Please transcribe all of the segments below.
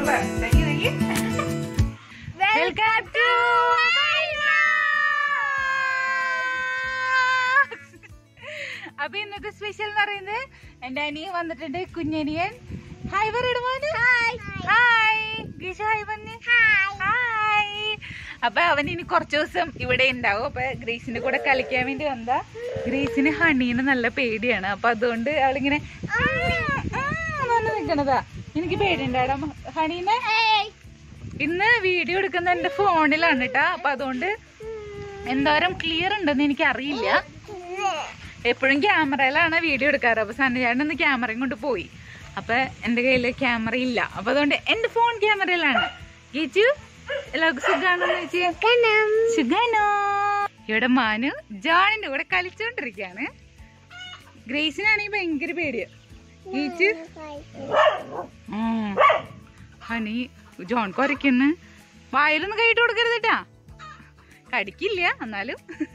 Super thank you thank you welcome to അപ്പൊ ഇന്നത്തെ special എന്ന് പറയുന്നത് എന്റെ അനിയൻ വന്നിട്ടുണ്ട് കുഞ്ഞനിയൻ ഹായ് പറയണ ഹായ് ഗീഷ ഹായ് പറഞ്ഞു ഹായ് അപ്പൊ അവൻ ഇനി കുറച്ച് ദിവസം ഇവിടെ ഉണ്ടാവും അപ്പൊ ഗ്രേസിന്റെ കൂടെ കളിക്കാൻ വേണ്ടി വന്നതാ ഗ്രേസിന് ഹണീനെ നല്ല പേടിയാണ് അപ്പൊ അതുകൊണ്ട് അവളിങ്ങനെ ആ, ആ എന്ന് നിക്കണതാ എനിക്ക് പേടിയുണ്ടാടാ ഹണീനെ ഇന്ന് വീഡിയോ എടുക്കുന്ന എന്റെ ഫോണിലാണ് കേട്ടാ അപ്പൊ അതുകൊണ്ട് എന്തോരം ക്ലിയർ ഉണ്ടെന്ന് എനിക്ക് അറിയില്ല എപ്പോഴും ക്യാമറയിലാണ് വീഡിയോ എടുക്കാറ് അപ്പൊ സന്നചാട്ടൻ ഇന്ന് ക്യാമറയും കൊണ്ട് പോയി അപ്പൊ എന്റെ കയ്യില് ക്യാമറ ഇല്ല അപ്പൊ അതുകൊണ്ട് എന്റെ ഫോൺ ക്യാമറയിലാണ് ഗീച്ചു എല്ലാവർക്കും സുഖാണോ ചേച്ചി സുഖാണോ ഇവിടെ മാനു ജോണിന്റെ കൂടെ കളിച്ചോണ്ടിരിക്കാണ് ഗ്രേസിനാണെങ്കിൽ ഭയങ്കര പേടിയാ ഗീച്ചു ഉം. ഹണി ജോൺ കുറയ്ക്കുന്നു വായിലൊന്നും കൈയിട്ട് കൊടുക്കരുത് കേട്ടാ കടിക്കില്ല എന്നാലും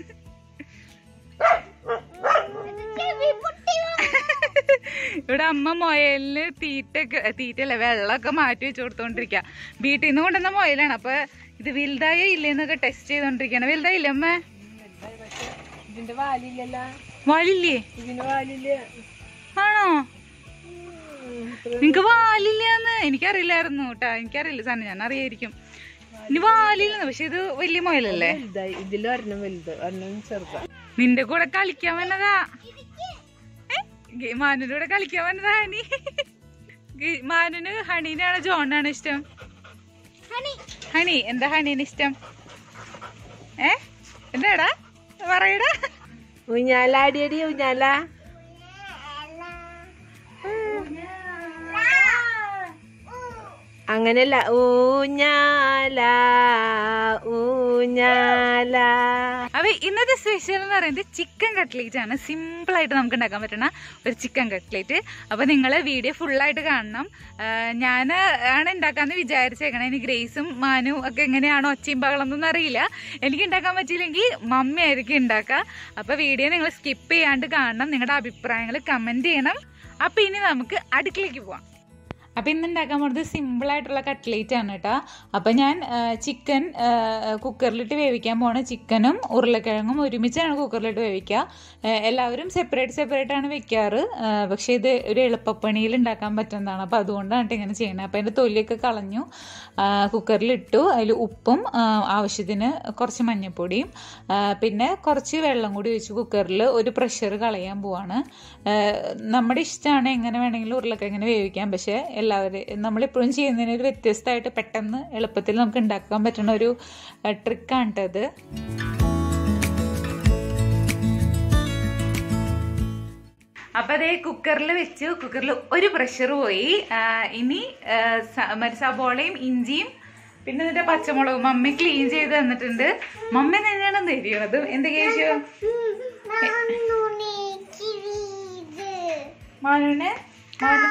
ഇവിടെ അമ്മ മൊയലിന് തീറ്റൊക്കെ തീറ്റല്ല വെള്ളമൊക്കെ മാറ്റി വെച്ച് കൊടുത്തോണ്ടിരിക്ക വീട്ടിൽ നിന്ന് കൊണ്ടുവന്ന മൊയലാണ് അപ്പൊ ഇത് വലുതായോ ഇല്ലേന്നൊക്കെ ടെസ്റ്റ് ചെയ്തോണ്ടിരിക്കാണ് വലുതായില്ലേ അമ്മ ഇതിന്റെ വാലില്ലല്ല വാലില്ലേ ഇതിന് വാലില്ല ആണോ നിങ്ങക്ക് വാലില്ലാന്ന് എനിക്കറിയില്ലായിരുന്നു കേട്ടാ എനിക്കറിയില്ല സാധനം ഞാൻ അറിയായിരിക്കും ഇനി വാലില്ലെന്ന് പക്ഷെ ഇത് വലിയ മൊയലല്ലേ വലുതായി ഇതിൽ ഒരെണ്ണം വലുത് ഒരെണ്ണം ചെറുതാ നിന്റെ കൂടെ കളിക്കാൻ വന്നതാ ഏ? ഗി- മാനുവിന്റെ കൂടെ കളിക്കാൻ വന്നതാ ഹണി ഗി- മാനുന് ഹണീനാണ് ജോണാണ് ഇഷ്ടം ഹണി എന്താ ഹണീന് ഇഷ്ടം ഏ എന്താടാ പറയടാ ഊഞ്ഞാലാടിയടി ഊഞ്ഞാല അങ്ങനല്ല ഊഞ്ഞാല ഊഞ്ഞാല അപ്പൊ ഇന്നത്തെ സ്പെഷ്യൽ എന്ന് പറയുന്നത് ചിക്കൻ കട്ട്ലേറ്റ് ആണ് സിമ്പിൾ ആയിട്ട് നമുക്ക് ഉണ്ടാക്കാൻ പറ്റുന്ന ഒരു ചിക്കൻ കട്ട്ലേറ്റ് അപ്പൊ നിങ്ങൾ വീഡിയോ ഫുൾ ആയിട്ട് കാണണം ഞാൻ ആണ് ഉണ്ടാക്കാന്ന് വിചാരിച്ചേക്കണേ ഇനി ഗ്രേസും മാനും ഒക്കെ എങ്ങനെയാണോ ഒച്ചയും ബഹളമൊന്നും അറിയില്ല എനിക്ക് ഉണ്ടാക്കാൻ പറ്റിയില്ലെങ്കിൽ മമ്മി ആയിരിക്കും ഉണ്ടാക്കുക അപ്പൊ വീഡിയോ നിങ്ങൾ സ്കിപ്പ് ചെയ്യാണ്ട് കാണണം നിങ്ങളുടെ അഭിപ്രായങ്ങൾ കമന്റ് ചെയ്യണം അപ്പൊ ഇനി നമുക്ക് അടുക്കളയ്ക്ക് പോവാം അപ്പം ഇന്ന് ഉണ്ടാക്കാൻ പോകുന്നത് സിമ്പിൾ ആയിട്ടുള്ള കട്ട്ലേറ്റ് ആണ് കേട്ടോ അപ്പം ഞാൻ ചിക്കൻ കുക്കറിലിട്ട് വേവിക്കാൻ പോണ ചിക്കനും ഉരുളക്കിഴങ്ങും ഒരുമിച്ചാണ് കുക്കറിലിട്ട് വേവിക്കുക ആ, എല്ലാവരും സെപ്പറേറ്റ് സെപ്പറേറ്റ് ആണ് വെക്കാറ് ആ, പക്ഷേ ഇത് ഒരു എളുപ്പപ്പണിയിൽ ഉണ്ടാക്കാൻ പറ്റുന്നതാണ് അപ്പം അതുകൊണ്ടാണ് ട്ടോ ഇങ്ങനെ ചെയ്യുന്നത് അപ്പം അതിൻ്റെ തൊലിയൊക്കെ കളഞ്ഞു ആ, കുക്കറിലിട്ടു അതിൽ ഉപ്പും ആ, ആവശ്യത്തിന് കുറച്ച് മഞ്ഞൾപ്പൊടിയും ആ, പിന്നെ കുറച്ച് വെള്ളം കൂടി ഒഴിച്ച് കുക്കറിൽ ഒരു പ്രഷർ കളയാൻ പോവാണ് ആ, നമ്മുടെ ഇഷ്ടമാണ് എങ്ങനെ വേണമെങ്കിലും ഉരുളക്കിഴങ്ങനെ വേവിക്കാം പക്ഷേ എല്ലാവരും നമ്മളെപ്പോഴും ചെയ്യുന്നതിന് ഒരു വ്യത്യസ്തമായിട്ട് പെട്ടെന്ന് എളുപ്പത്തിൽ നമുക്ക് ഉണ്ടാക്കാൻ പറ്റുന്ന ഒരു ട്രിക്കാണ് കേട്ടത് അപ്പൊ അതേ കുക്കറിൽ വെച്ചു കുക്കറിൽ ഒരു പ്രഷർ പോയി ആ, ഇനി ആ, സ- മറ്റേ സബോളയും ഇഞ്ചിയും പിന്നെ എന്നിട്ട് പച്ചമുളകും മമ്മി ക്ലീൻ ചെയ്ത് തന്നിട്ടുണ്ട് മമ്മി തന്നെയാണ് തരുന്നത് എന്തൊക്കെയാ ചോദിച്ചു മാനുവിന് മാനു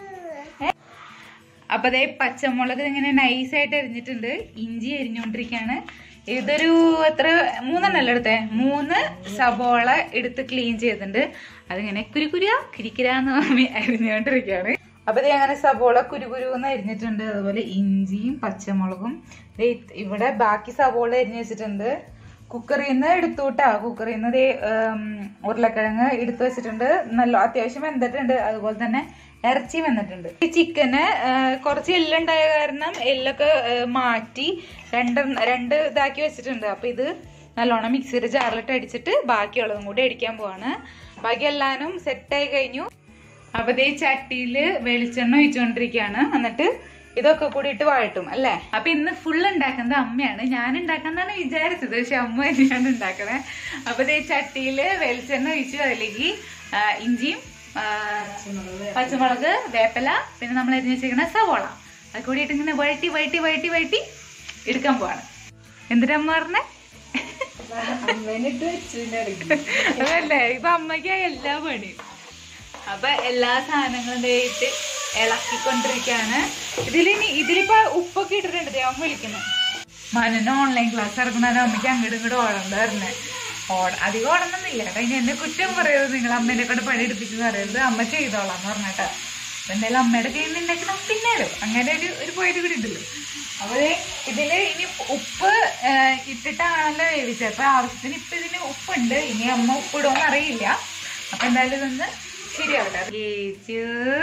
അപ്പൊ അതേ പച്ചമുളക് ഇങ്ങനെ നൈസായിട്ട് എരിഞ്ഞിട്ടുണ്ട് ഇഞ്ചി എരിഞ്ഞുകൊണ്ടിരിക്കുകയാണ് ഇതൊരു എത്ര മൂന്നെണ്ണല്ലോ എടുത്തേ മൂന്ന് സബോള എടുത്ത് ക്ലീൻ ചെയ്തിട്ടുണ്ട് അതിങ്ങനെ കുരുകുര കിരിക്കിരാന്ന് മമ്മി അരിഞ്ഞുകൊണ്ടിരിക്കുകയാണ് അപ്പൊ ദേ അങ്ങനെ സബോള കുരുകുരുന്ന് അരിഞ്ഞിട്ടുണ്ട് അതുപോലെ ഇഞ്ചിയും പച്ചമുളകും ദേ ഇവിടെ ബാക്കി സബോള അരിഞ്ഞു വെച്ചിട്ടുണ്ട് കുക്കറിൽ നിന്ന് എടുത്തുട്ടാ കുക്കറിൽ നിന്ന് ദേ ഉം, ഉരുളക്കിഴങ്ങ് എടുത്തു വെച്ചിട്ടുണ്ട് നല്ല അത്യാവശ്യം വെന്തിട്ടുണ്ട് അതുപോലെ തന്നെ ഇറച്ചി വന്നിട്ടുണ്ട് ഈ ചിക്കന് കുറച്ച് എല്ലുണ്ടായ കാരണം എല്ലൊക്കെ ആ, മാറ്റി രണ്ട് രണ്ട് ഇതാക്കി വെച്ചിട്ടുണ്ട് അപ്പൊ ഇത് നല്ലോണം മിക്സിയുടെ ജാറിലിട്ട് അടിച്ചിട്ട് ബാക്കിയുള്ളതും കൂടി അടിക്കാൻ പോവാണ് ബാക്കി എല്ലാനും സെറ്റായി കഴിഞ്ഞു അപ്പൊ ദേ ചട്ടിയില് വെളിച്ചെണ്ണ ഒഴിച്ചുകൊണ്ടിരിക്കുകയാണ് എന്നിട്ട് ഇതൊക്കെ കൂടി ഇട്ട് വഴട്ടും അല്ലേ അപ്പൊ ഇന്ന് ഫുൾ ഉണ്ടാക്കുന്നത് അമ്മയാണ് ഞാൻ ഉണ്ടാക്കാന്നാണ് വിചാരിച്ചത് പക്ഷെ അമ്മ തന്നെയാണ് ഉണ്ടാക്കണേ അപ്പൊ ദേ ചട്ടിയില് വെളിച്ചെണ്ണ ഒഴിച്ചു അതിലേക്ക് ആ, ഇഞ്ചിയും ആ, പച്ചമുളക് വേപ്പില പിന്നെ നമ്മൾ അരിഞ്ഞു വെച്ചിരിക്കുന്ന സവോള അത് കൂടിയിട്ട് ഇങ്ങനെ വഴറ്റി വഴറ്റി വഴറ്റി വഴറ്റി എടുക്കാൻ പോവാണ് എന്തിനാ അമ്മ പറഞ്ഞേ അമ്മേനിട്ട് വെച്ചു ഇതിന്റെ ഇടയ്ക്ക്. അതല്ലേ ഇപ്പൊ അമ്മയ്ക്ക് എല്ലാ പണിയും അപ്പൊ എല്ലാ സാധനങ്ങളും ഇട്ട് ഇളക്കിക്കൊണ്ടിരിക്കാണ് ഇതിലിനി ഇതിലിപ്പോ ഉപ്പൊക്കെ ഇട്ടിട്ടുണ്ട് ദേ അമ്മ വിളിക്കുന്നു മനുവിന് ഓൺലൈൻ ക്ലാസ് ഇറങ്ങുന്ന അമ്മയ്ക്ക് അങ്ങോട്ടും ഇങ്ങോട്ടും ഓടണ്ട പറഞ്ഞേ ഓട അധികം ഓടണമെന്നില്ല കേട്ടോ ഇനി എന്നെ കുറ്റം പറയരുത് നിങ്ങൾ അമ്മേനെ കൊണ്ട് പണിയെടുപ്പിച്ചെന്ന് പറയരുത് അമ്മ ചെയ്തോളാം എന്ന് പറഞ്ഞിട്ട് അപ്പൊ എന്തായാലും അമ്മയുടെ കയ്യിൽ നിന്ന് ഉണ്ടാക്കി നമുക്ക് തിന്നാലോ അങ്ങനെ ഒരു ഒരു പോയിട്ട് കൂടി ഉണ്ടല്ലോ അപ്പൊ ദേ ഇതില് ഇനി ഉപ്പ് ആ, ഇട്ടിട്ടാണല്ലോ വേവിച്ചത് അപ്പൊ ആവശ്യത്തിന് ഇപ്പൊ ഇതിന് ഉപ്പുണ്ട് ഇനി അമ്മ ഉപ്പിടുമെന്ന് അറിയില്ല അപ്പൊ എന്തായാലും ഇതൊന്ന് ശരിയാവട്ടെ ഗേച്ച്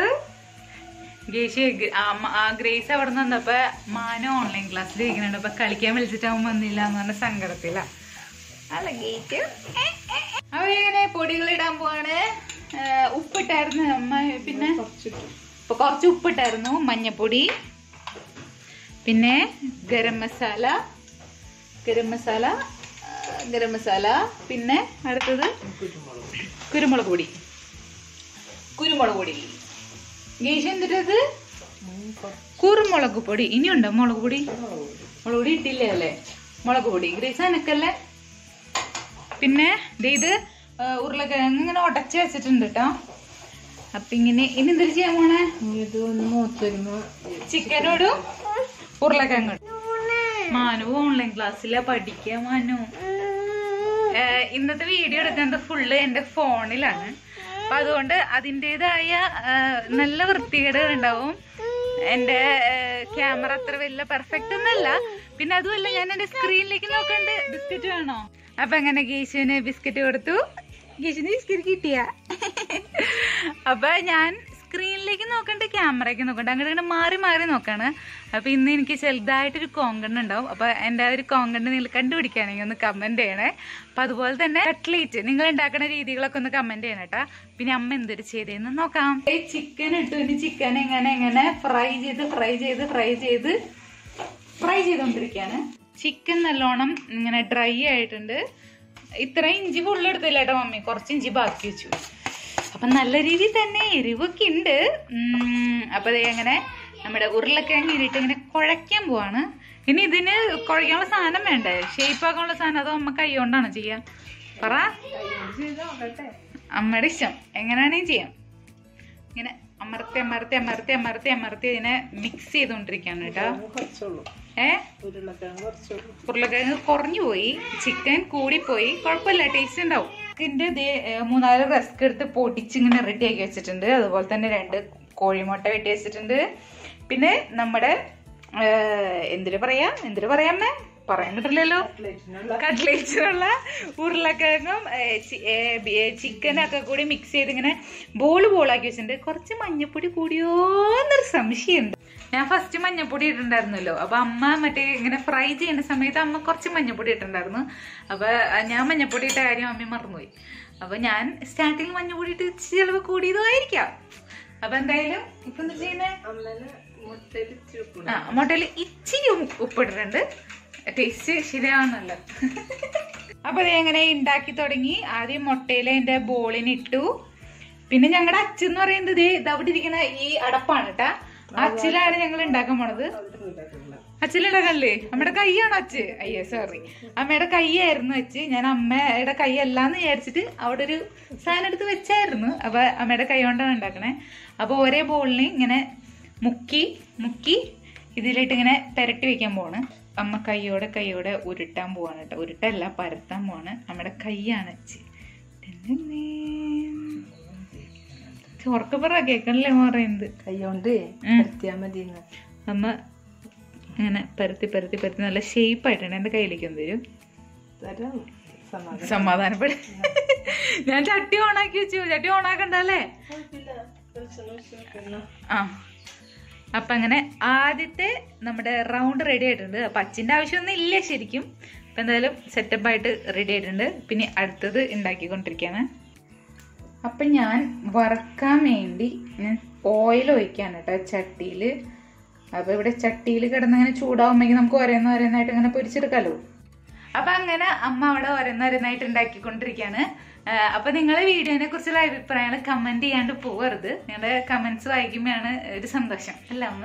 ഗേഷ് ആ ഗ്രേസ് അവിടെ നിന്ന് വന്നപ്പോ മാന ഓൺലൈൻ ക്ലാസ്സിൽ ഇരിക്കുന്നുണ്ട് അപ്പൊ കളിക്കാൻ വിളിച്ചിട്ട് അവൻ വന്നില്ല എന്ന് പറഞ്ഞ സങ്കടത്തില അല്ല ഗേറ്റ് അവ എങ്ങനെ പൊടികൾ ഇടാൻ പോവാണ് ആ, ഉപ്പിട്ടായിരുന്നു അമ്മ പിന്നെ ഇപ്പൊ കുറച്ച് ഉപ്പിട്ടായിരുന്നു മഞ്ഞപ്പൊടി പിന്നെ ഗരം മസാല ഗരം മസാല ആ, ഗരം മസാല പിന്നെ അടുത്തത് കുരുമുളക് പൊടി കുരുമുളക് പൊടി ഗേഷ് എന്തിട്ടത് കുരുമുളക് പൊടി ഇനിയുണ്ടോ മുളക് പൊടി മുളക് പൊടി ഇട്ടില്ലേ അല്ലേ മുളക് പൊടി ഗ്രേസ് അനക്കല്ലേ പിന്നെ ദേ ഇത് ആ, ഉരുളക്കിഴങ്ങ് ഇങ്ങനെ ഉടച്ച് വെച്ചിട്ടുണ്ട് കേട്ടോ അപ്പൊ ഇങ്ങനെ ഇനി എന്തൊരു ചെയ്യാൻ പോണേ ഇത് ഒന്ന് മൂത്ത് വരുമ്പോ ചിക്കനോടും ഉരുളക്കിഴങ്ങോടും മാനു ഓൺലൈൻ ക്ലാസ്സിലാ പഠിക്കുക മാനു ഏഹ് ഇന്നത്തെ വീഡിയോ എടുക്കുന്നത് ഫുള്ള് എന്റെ ഫോണിലാണ് അപ്പൊ അതുകൊണ്ട് അതിൻ്റെതായ നല്ല വൃത്തികേടുകൾ ഉണ്ടാവും എന്റെ ക്യാമറ അത്ര വലിയ പെർഫെക്റ്റ് ഒന്നല്ല പിന്നെ അതുമല്ല ഞാൻ എന്റെ സ്ക്രീനിലേക്ക് നോക്കണ്ട് ബിസ്ക്കറ്റ് വേണോ അപ്പൊ അങ്ങനെ ഗീശുവിന് ബിസ്ക്കറ്റ് കൊടുത്തു ഗീശുവിന് ബിസ്ക്കറ്റ് കിട്ടിയ അപ്പൊ ഞാൻ സ്ക്രീനിലേക്ക് നോക്കണ്ട് ക്യാമറയ്ക്ക് നോക്കണ്ട് അങ്ങോട്ട് ഇങ്ങനെ മാറി മാറി നോക്കാണ് അപ്പൊ ഇന്ന് എനിക്ക് ചെറുതായിട്ടൊരു കോങ്കണ്ണ് ഉണ്ടാവും അപ്പൊ എന്റെ ആ ഒരു കോങ്കണ്ണ് നിങ്ങൾ കണ്ടുപിടിക്കുകയാണെങ്കിൽ ഒന്ന് കമന്റ് ചെയ്യണേ അപ്പൊ അതുപോലെ തന്നെ കട്ട്ലേറ്റ് നിങ്ങൾ ഉണ്ടാക്കുന്ന രീതികളൊക്കെ ഒന്ന് കമന്റ് ചെയ്യണം കേട്ടാ പിന്നെ അമ്മ എന്തൊരു ചെയ്തതെന്ന് നോക്കാം ചിക്കൻ ഇട്ടു ഇനി ചിക്കൻ എങ്ങനെ എങ്ങനെ ഫ്രൈ ചെയ്ത് ഫ്രൈ ചെയ്ത് ഫ്രൈ ചെയ്ത് ഫ്രൈ ചെയ്തോണ്ടിരിക്കുകയാണ് ചിക്കൻ നല്ലോണം ഇങ്ങനെ ഡ്രൈ ആയിട്ടുണ്ട് ഇത്രയും ഇഞ്ചി ഫുള്ള് എടുത്തില്ല കേട്ടോ മമ്മി കുറച്ച് ഇഞ്ചി ബാക്കി വെച്ചു അപ്പൊ നല്ല രീതിയിൽ തന്നെ എരിവൊക്കെ ഉണ്ട് ഉം, അപ്പൊ ദേ അങ്ങനെ നമ്മുടെ ഉരുളക്കിഴങ്ങ് ഇട്ട് ഇങ്ങനെ കുഴയ്ക്കാൻ പോവാണ് ഇനി ഇതിന് കുഴയ്ക്കാനുള്ള സാധനം വേണ്ടേ ഷേപ്പ് ആക്കാനുള്ള സാധനം അതോ അമ്മ കൈ കൊണ്ടാണോ ചെയ്യാ പറ അമ്മയുടെ ഇഷ്ടം എങ്ങനെയാണെങ്കിലും ചെയ്യാം ഇങ്ങനെ അമർത്തി അമർത്തി അമർത്തി അമർത്തി അമർത്തി ഇതിനെ മിക്സ് ചെയ്തോണ്ടിരിക്കാണ് കേട്ടോ കുറച്ചുള്ളൂ ഏ ഉരുളക്കിഴങ്ങ് കുറച്ചുള്ളൂ ഉരുളക്കിഴങ്ങ് കുറഞ്ഞു പോയി ചിക്കൻ കൂടിപ്പോയി കുഴപ്പമില്ല ടേസ്റ്റ് ഉണ്ടാവും ചിക്കൻ്റെ ദേ ഏ, മൂന്നാല് റസ്ക് എടുത്ത് പൊടിച്ച് ഇങ്ങനെ റെഡി ആക്കി വെച്ചിട്ടുണ്ട് അതുപോലെ തന്നെ രണ്ട് കോഴിമുട്ട വെട്ടി വെച്ചിട്ടുണ്ട് പിന്നെ നമ്മുടെ ഏ, എന്തിനു പറയാ എന്തിനു പറയാമ്മേ പറയാൻ കിട്ടില്ലല്ലോ പ്ലേറ്റിനുള്ള കട്ട്ലേറ്റ്സിനുള്ള ഉരുളക്കിഴങ്ങും ഏ, ചി- ഏ, ബി- ഏ, ചിക്കനൊക്കെ കൂടി മിക്സ് ചെയ്ത് ഇങ്ങനെ ബോൾ ബോളാക്കി വെച്ചിട്ടുണ്ട് കുറച്ച് മഞ്ഞപ്പൊടി കൂടിയോന്നൊരു സംശയമുണ്ട് ഞാൻ ഫസ്റ്റ് മഞ്ഞപ്പൊടി ഇട്ടിട്ടുണ്ടായിരുന്നല്ലോ അപ്പൊ അമ്മ മറ്റേ ഇങ്ങനെ ഫ്രൈ ചെയ്യുന്ന സമയത്ത് അമ്മ കുറച്ച് മഞ്ഞപ്പൊടി ഇട്ടിട്ടുണ്ടായിരുന്നു അപ്പൊ ആ, ഞാൻ മഞ്ഞപ്പൊടി ഇട്ട കാര്യം അമ്മ മറന്നുപോയി അപ്പൊ ഞാൻ സ്റ്റാർട്ടിങ് മഞ്ഞപ്പൊടി ഇട്ട് ചിലവ് കൂടിയതുമായിരിക്കാം അപ്പൊ എന്തായാലും ഇപ്പൊ എന്താ ചെയ്യുന്നേ അമ്മേനെ മുട്ടയിൽ ഇച്ചിരി ഉപ്പിടും. ആ മുട്ടയിൽ ഇച്ചിരി ഉപ്പ് ഉപ്പിട്ടിട്ടുണ്ട് ടേസ്റ്റ് ശരിയാവുന്നല്ലോ അപ്പൊ അത് എങ്ങനെ ഉണ്ടാക്കി തുടങ്ങി ആദ്യം മുട്ടയിൽ അതിന്റെ ബോളിന് ഇട്ടു പിന്നെ ഞങ്ങളുടെ അച്ഛൻ എന്ന് പറയുന്നത് ദേ ഇത് അവിടെ ഇരിക്കുന്ന ഈ അടപ്പാണ് കേട്ടാ അച്ചിലാണ് ഞങ്ങൾ ഉണ്ടാക്കാൻ പോണത് അതിട്ട് ഉണ്ടാക്കില്ല. അച്ഛനുണ്ടാക്കല്ലേ അമ്മയുടെ കൈയാണോ അച്ഛ് അയ്യോ സോറി അമ്മയുടെ കൈയായിരുന്നു വെച്ച് ഞാൻ അമ്മയുടെ കൈ അല്ലാന്ന് വിചാരിച്ചിട്ട് അവിടെ ഒരു സാധനം എടുത്ത് വെച്ചായിരുന്നു അപ്പൊ അമ്മയുടെ കൈ കൊണ്ടാണ് ഉണ്ടാക്കണേ അപ്പൊ ഒരേ ബോളിന് ഇങ്ങനെ മുക്കി മുക്കി ഇതിലിട്ട് ഇങ്ങനെ പെരട്ടി വെക്കാൻ പോവാണ് അമ്മ കൈയോടെ കൈയോടെ ഉരുട്ടാൻ പോവാണ് കേട്ടോ ഉരുട്ടല്ല പരത്താൻ പോവാണ് അമ്മയുടെ കൈയാണ് അച്ഛ് ഉറക്കെ പറ കേക്കണല്ലേ അമ്മ പറയുന്നത് കൈകൊണ്ട് ഉം. പരത്തിയാ മതി അമ്മ ഇങ്ങനെ പരത്തി പരത്തി പരത്തി നല്ല ഷേപ്പ് ആയിട്ടാണ് എന്റെ കയ്യിലേക്ക് ഒന്ന് തരും തരാം സമാധാനം സമാധാനപ്പെട് ഞാൻ ചട്ടി ഓണാക്കി വെച്ചു ചട്ടി ഓണാക്കണ്ടല്ലേ കുഴപ്പമില്ല. വെളിച്ചെണ്ണ ഒഴിച്ച് വെക്കണം. ആ അപ്പൊ അങ്ങനെ ആദ്യത്തെ നമ്മുടെ റൗണ്ട് റെഡി ആയിട്ടുണ്ട് അപ്പൊ അച്ഛൻ്റെ ആവശ്യമൊന്നും ഇല്ല ശരിക്കും അപ്പൊ എന്തായാലും സെറ്റപ്പ് ആയിട്ട് റെഡി ആയിട്ടുണ്ട് പിന്നെ അടുത്തത് ഉണ്ടാക്കിക്കൊണ്ടിരിക്കുകയാണ് അപ്പൊ ഞാൻ വറക്കാൻ വേണ്ടി ഞാൻ ഓയിൽ ഒഴിക്കാണ് കേട്ടോ ചട്ടിയിൽ അപ്പൊ ഇവിടെ ചട്ടിയിൽ കിടന്നങ്ങനെ ചൂടാവുമ്പോഴേക്കും നമുക്ക് ഓരോന്ന് ഓരോന്നായിട്ട് ഇങ്ങനെ പൊരിച്ചെടുക്കാലോ അപ്പൊ അങ്ങനെ അമ്മ അവിടെ ഓരോന്നോരോന്നായിട്ട് ഉണ്ടാക്കിക്കൊണ്ടിരിക്കുകയാണ് ആ, അപ്പൊ നിങ്ങളെ വീഡിയോനെ കുറിച്ചുള്ള അഭിപ്രായങ്ങൾ കമന്റ് ചെയ്യാണ്ട് പോവരുത് നിങ്ങളുടെ കമന്റ്സ് വായിക്കുമ്പോഴാണ് ഒരു സന്തോഷം അല്ല അമ്മ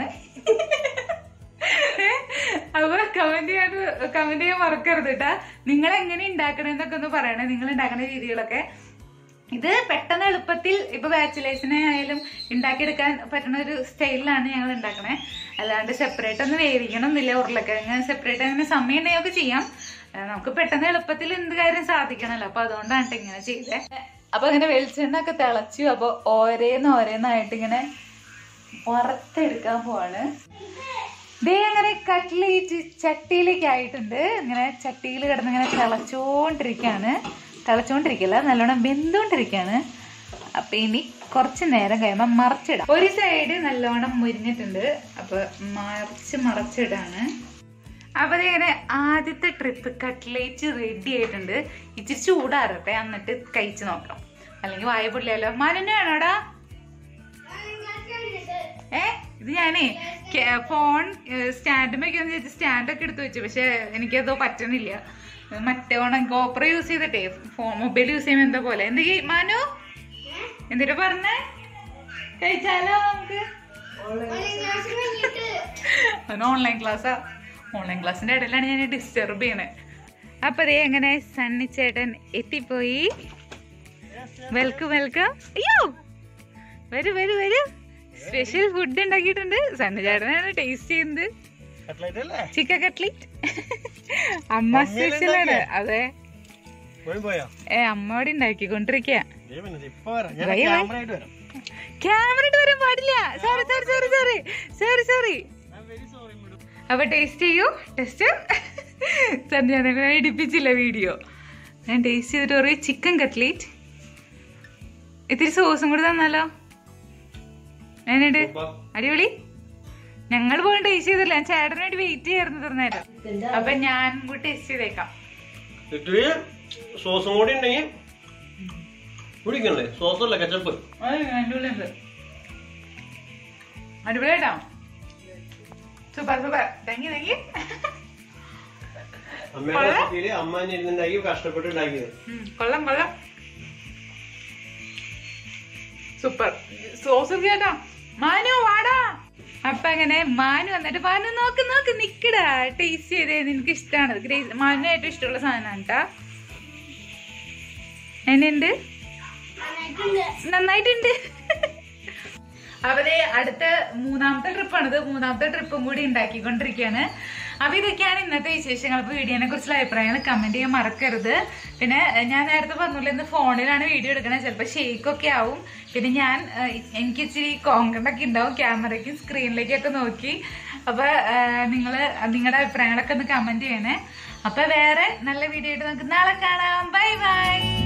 അപ്പൊ കമന്റ് ചെയ്യാണ്ട് കമന്റ് ചെയ്യാൻ മറക്കരുത് കേട്ടാ നിങ്ങൾ എങ്ങനെ ഉണ്ടാക്കണെന്നൊക്കെ ഒന്ന് പറയണേ നിങ്ങൾ ഉണ്ടാക്കുന്ന രീതികളൊക്കെ ഇത് പെട്ടെന്ന് എളുപ്പത്തിൽ ഇപ്പൊ ബാച്ചിലേഴ്സിനെ ആയാലും ഉണ്ടാക്കിയെടുക്കാൻ പറ്റുന്ന ഒരു സ്റ്റൈലിലാണ് ഞങ്ങൾ ഉണ്ടാക്കണേ അല്ലാണ്ട് സെപ്പറേറ്റ് ഒന്ന് വേവിക്കണം എന്നില്ല ഉരുളക്കിഴങ്ങ് സെപ്പറേറ്റ് അങ്ങനെ സമയം ഉണ്ടെങ്കിൽ ഒക്കെ ചെയ്യാം ആ, നമുക്ക് പെട്ടെന്ന് എളുപ്പത്തിൽ എന്ത് കാര്യം സാധിക്കണല്ലോ അപ്പൊ അതുകൊണ്ടാണ് ട്ടോ ഇങ്ങനെ ചെയ്തേ അപ്പൊ അങ്ങനെ വെളിച്ചെണ്ണ ഒക്കെ തിളച്ചു അപ്പൊ ഓരോന്ന് ഓരോന്നായിട്ട് ഇങ്ങനെ വറുത്തെടുക്കാൻ പോവാണ് ദേ അങ്ങനെ കട്ട്ലേറ്റ് ചട്ടിയിലേക്ക് ആയിട്ടുണ്ട് ഇങ്ങനെ ചട്ടിയിൽ കിടന്ന് ഇങ്ങനെ തിളച്ചോണ്ടിരിക്കാണ് തിളച്ചോണ്ടിരിക്കില്ല നല്ലോണം വെന്തോണ്ടിരിക്കാണ് അപ്പൊ ഇനി കുറച്ച് നേരം കഴിയുമ്പോൾ മറച്ചിടാം ഒരു സൈഡ് നല്ലോണം മുരിഞ്ഞിട്ടുണ്ട് അപ്പൊ മറിച്ച് മറച്ചിടാണ് അപ്പൊ ദേ ഇങ്ങനെ ആദ്യത്തെ ട്രിപ്പ് കട്ട്ലേറ്റ് റെഡി ആയിട്ടുണ്ട് ഇച്ചിരി ചൂടാറട്ടെ എന്നിട്ട് കഴിച്ചു നോക്കാം അല്ലെങ്കിൽ വായ പൊള്ളിയാലോ മനുന് വേണോടാ ഏ ഇത് ഞാനേ കെ- ഫോൺ സ്റ്റാൻഡുമൊക്കെ വെച്ച് സ്റ്റാൻഡൊക്കെ എടുത്ത് വെച്ചു പക്ഷെ എനിക്കതോ പറ്റണില്ല മറ്റേ ഓണം ഗോപ്ര യൂസ് ചെയ്തിട്ടേ ഫോൺ മൊബൈൽ യൂസ് ചെയ്യുമ്പോ എന്താ പോലെ എന്തൊക്കെ മനു എന്തിട്ട് പറഞ്ഞേ കഴിച്ചാലോ നമുക്ക് അവന് ഓൺലൈൻ ക്ലാസ്സാ ഓൺലൈൻ ക്ലാസ്സിന്റെ ഇടയിലാണ് ഞാൻ ഡിസ്റ്റർബ് ചെയ്യണേ അപ്പൊ ദേ അങ്ങനെ സണ്ണി ചേട്ടൻ എത്തിപ്പോയി വെൽക്കം വെൽക്കം അയ്യോ വരൂ വരൂ വരൂ സ്പെഷ്യൽ ഫുഡ് ഉണ്ടാക്കിയിട്ടുണ്ട് സണ്ണി ചേട്ടനാണ് ടേസ്റ്റ് ചെയ്യുന്നത് കട്ട്ലൈറ്റ് അല്ലേ ചിക്കൻ കട്ട്ലേറ്റ് അമ്മ സ്പെഷ്യൽ ആണ് അതെ പോയി പോയോ ഏ അമ്മയോട് ഉണ്ടാക്കിക്കൊണ്ടിരിക്കുക ദേ പിന്നെ ദേ ഇപ്പൊ വരാം ഞാൻ വൈ, വൈ. ക്യാമറ ആയിട്ട് വരാം ക്യാമറ ഇട്ട് വരാൻ പാടില്ല sorry sorry sorry sorry sorry sorry very sorry madam അപ്പൊ ടേസ്റ്റ് ചെയ്യൂ ടെസ്റ്റ് ഞാൻ ഇടിപ്പിച്ചില്ല വീഡിയോ ഞാൻ ടേസ്റ്റ് ചെയ്തിട്ട് ഒരു ചിക്കൻ കട്ട്ലേറ്റ് ഇത്തിരി സോസും കൂടി തന്നാലോ ഞാനിട്ട് അടിപൊളി ഞങ്ങൾ പോയി ടേസ്റ്റ് ചെയ്തില്ല ഞാൻ ചേട്ടന് വേണ്ടി വെയിറ്റ് ചെയ്യായിരുന്നു തന്നേരം അപ്പൊ ഞാൻ കൂടി ടേസ്റ്റ് ചെയ്തേക്കാം ഇത്തിരി സോസും കൂടി ഉണ്ടെങ്കിൽ കുടിക്കണ്ടേ സോസല്ല കച്ചപ്പ് അടിപൊളിയുണ്ട് അടിപൊളിയായിട്ടോ super super thank you thank you അമ്മയുടെ റെസിപ്പിയില് അമ്മ തന്നെ ഇരുന്നുണ്ടാക്കി കഷ്ടപ്പെട്ട് ഉണ്ടാക്കിയത് കൊള്ളാം കൊള്ളാം സൂപ്പർ സോസ് കേട്ടോ മാനു വാടാ അപ്പൊ അങ്ങനെ മാനു വന്നിട്ട് മാനു നോക്ക് നോക്ക് നിക്കടാ ടേസ്റ്റ് ചെയ്തേ നിനക്ക് ഇഷ്ടമാണ് മാനു ഏറ്റവും ഇഷ്ടമുള്ള സാധനമാണ് കേട്ടാ എന്നുണ്ട് നന്നായിട്ടുണ്ട് അവര് അടുത്ത മൂന്നാമത്തെ ട്രിപ്പാണിത് മൂന്നാമത്തെ ട്രിപ്പും കൂടി ഉണ്ടാക്കിക്കൊണ്ടിരിക്കുകയാണ് അപ്പൊ ഇതൊക്കെയാണ് ഇന്നത്തെ വിശേഷങ്ങൾ അപ്പൊ വീഡിയോനെ കുറിച്ചുള്ള അഭിപ്രായങ്ങൾ കമന്റ് ചെയ്യാൻ മറക്കരുത് പിന്നെ ഏഹ്, ഞാൻ നേരത്തെ പറഞ്ഞില്ല ഇന്ന് ഫോണിലാണ് വീഡിയോ എടുക്കണത് ചിലപ്പോൾ ഷെയ്ക്കൊക്കെ ആവും പിന്നെ ഞാൻ ഏഹ്, എനിക്ക് ഇച്ചിരി കോങ്കണ്ടൊക്കെ ഉണ്ടാവും ക്യാമറയ്ക്കും സ്ക്രീനിലേക്കൊക്കെ നോക്കി അപ്പൊ നിങ്ങൾ നിങ്ങളുടെ അഭിപ്രായങ്ങളൊക്കെ ഒന്ന് കമന്റ് ചെയ്യണേ അപ്പൊ വേറെ നല്ല വീഡിയോ ആയിട്ട് നമുക്ക് നാളെ കാണാം ബൈ ബൈ